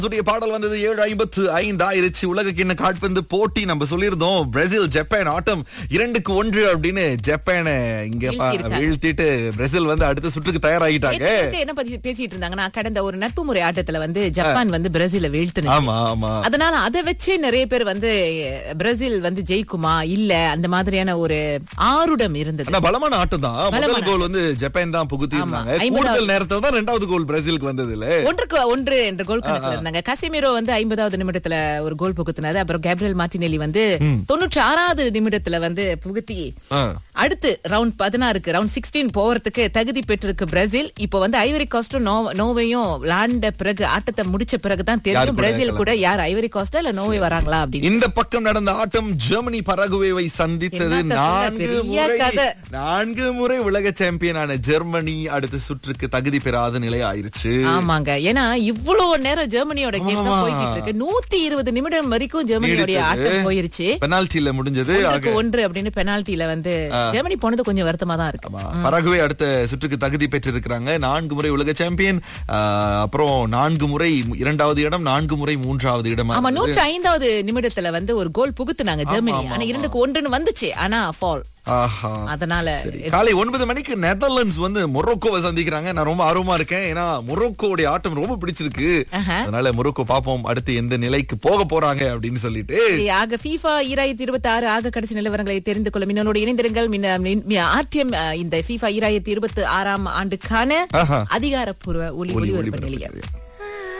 சுடைய பாடல் வந்தது ஏழு ஐம்பத்து ஐந்து ஆயிருச்சு உலக கிண்ண காட்பந்து போட்டி நம்ம சொல்லியிருந்தோம் பிரேசில் ஜப்பான் ஆட்டம் இரண்டுக்கு ஒன்று அப்படின்னு ஜப்பானை இங்க பா- வீழ்த்தியிருக்காங்க. வீழ்த்திட்டு பிரேசில் வந்து அடுத்த சுற்றுக்கு தயாராகிட்டாங்க நேத்து வந்து என்ன பத்தி பேசிட்டு இருந்தாங்கன்னா கடந்த ஒரு நட்பு முறை ஆட்டத்துல வந்து ஜப்பான் வந்து பிரேசில வீழ்த்தினது ஆமா ஆமா அதனால அதை வச்சே நிறைய பேர் வந்து பிரேசில் வந்து ஜெயிக்குமா இல்ல அந்த மாதிரியான ஒரு ஆருடம் இருந்தது ஆனா பலமான ஆட்டம் தான் முதல் பலமான கோல் வந்து ஜப்பான் தான் புகுத்தி இருந்தாங்க ஐம்பதாவது- கூடுதல் நேரத்துல தான் ரெண்டாவது கோல் பிரேசிலுக்கு வந்தது இல்ல ஒன்றுக்கு ஒன்று என்ற கோல் கணக்குல இருந்தாங்க கசிமிரோ வந்து ஐம்பதாவது நிமிடத்துல ஒரு கோல் புகுத்தினாரு அப்புறம் கேப்ரியல் மார்டினெல்லி வந்து தொண்ணூற்றி ஆறாவது நிமிடத்துல வந்து புகுத்தி அடுத்து ரவுண்ட் பதினாறுக்கு ரவுண்ட் சிக்ஸ்டீன் போறதுக்கு தகுதி பெற்றிருக்கு பிரேசில் இப்போ வந்து ஐவரி காஸ்டும் நோ- நோவையும் விளாண்ட பிறகு ஆட்டத்தை முடிச்ச பிறகுதான் யார் தெரியும் கூட பிரேசில் கூட யார் ஐவரி காஸ்டா இல்ல நோவே வராங்களா அப்படின்னு இந்த பக்கம் நடந்த ஆட்டம் ஜெர்மனி பரகுவேவை சந்தித்தது என்னத்த சொல்ல, நான்கு பெரிய முறை கதை. நான்கு முறை உலக சாம்பியனான ஜெர்மனி அடுத்த சுற்றுக்கு தகுதி பெறாத நிலை ஆயிருச்சு ஆமாங்க ஏன்னா இவ்வளவு நேரம் ஜெர்மனியோட கேம் ஆமா. தான் போய்கிட்டு இருக்கு நூத்தி இருபது நிமிடம் வரைக்கும் ஜெர்மனியோட நீடித்தது. ஆட்டம் போயிருச்சு பெனால்டில முடிஞ்சது ஒன்றுக்கு ஆக ஒன்று அப்படின்னு பெனால்டில வந்து ஜெர்மனி போனது கொஞ்சம் வருத்தமா தான் இருக்கு ஆமா. பரகுவே அடுத்த சுற்றுக்கு தகுதி பெற்றிருக்கிறாங்க நான்கு முறை உலக சாம்பியன் ஆஹ், அப்புறம் நான்கு முறை இரண்டாவது இடம் நான்கு முறை மூன்றாவது இடம் ஆமா நூற்றி ஐந்தாவது நிமிடத்துல வந்து ஒரு கோல் புகுத்துனாங்க ஜெர்மனி ஆனா இரண்டுக்கு ஒன்றுன்னு வந்துச்சு ஆனா ஃபால் ஆஹா அதனால சரி. காலை ஒன்பது மணிக்கு நெதர்லாண்ட்ஸ் வந்து மொரோக்கோவை சந்திக்கிறாங்க நான் ரொம்ப ஆர்வமா இருக்கேன் ஏன்னா மொரோக்கோவுடைய ஆட்டம் ரொம்ப பிடிச்சிருக்கு ஆஹா. அதனால மொரோக்கோ பாப்போம் அடுத்து எந்த நிலைக்கு போக போறாங்க அப்படின்னு சொல்லிட்டு சரி, ஆக FIFA ஈராயிரத்தி இருபத்தி ஆறு ஆக கடைசி நிலவரங்களை தெரிந்து கொள்ள மின்னோடு இணைந்திருங்கள் மின்ன- மின்- மி- ஆர்டிஎம் அஹ், இந்த FIFA ஈராயிரத்தி இருபத்தி ஆறாம் ஆண்டுக்கான ஆஹா. அதிகாரப்பூர்வ ஒளி ஒலி ஒளிபரப்பு ஒளிபரப்பு நிலையம் நிலையம்.